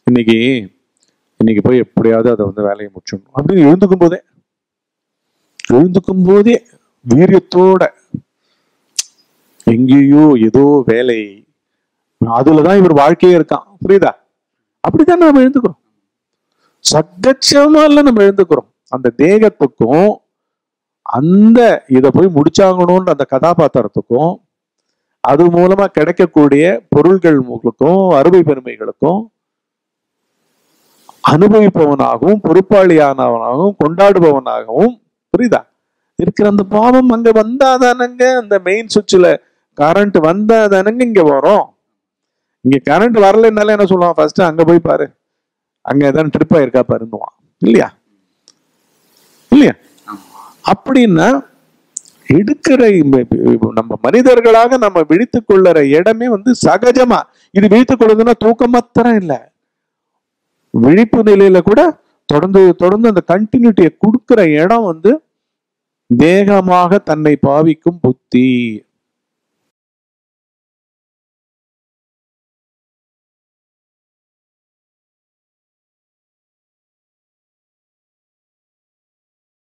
இன்னைக்கு இன்னைக்கு போய் எப்படியாவது அதை வந்து வேலையை முடிச்சிடணும் அப்படின்னு எழுந்துக்கும் போதே எழுந்துக்கும் போதே வீரியத்தோட எங்கேயோ ஏதோ வேலை அதுலதான் இவர் வாழ்க்கையே இருக்கான் புரியுதா அப்படிதான் நம்ம எழுந்துக்கிறோம் சகஜமா இல்ல நம்ம எழுந்துக்கிறோம் அந்த தேகத்துக்கும் அந்த இதை போய் முடிச்சாகணும்ன்ற அந்த கதாபாத்திரத்துக்கும் அது மூலமா கிடைக்கக்கூடிய பொருள்கள் மூலக்கும் அறுவை பெருமைகளுக்கும் அனுபவிப்பவனாகவும் பொறுப்பாளியானவனாகவும் கொண்டாடுபவனாகவும் புரியுதா இருக்கிற அந்த பாவம் அங்க வந்தாதானங்க அந்த மெயின் சுவிட்சில் கரண்ட் வந்தாதானங்க இங்க வரும் இங்க கரண்ட் வரலைன்னாலே என்ன சொல்லுவான் ஃபர்ஸ்ட் அங்க போய் பாரு அங்க ஏதாவது ட்ரிப் ஆயிருக்கா பாருன்னுவான் இல்லையா இல்லையா அப்படின்னா எடுக்கிற இந்த- இப்ப நம்ம மனிதர்களாக நம்ம விழித்துக் கொள்ளுற இடமே வந்து சகஜமா இது விழித்துக் கொள்ளுதுன்னா தூக்கம் மாத்திரம் இல்ல விழிப்பு நிலையில கூட தொடர்ந்து தொடர்ந்து அந்த கண்டினியூட்டியை கொடுக்கிற இடம் வந்து தேகமாக தன்னை பாவிக்கும் புத்தி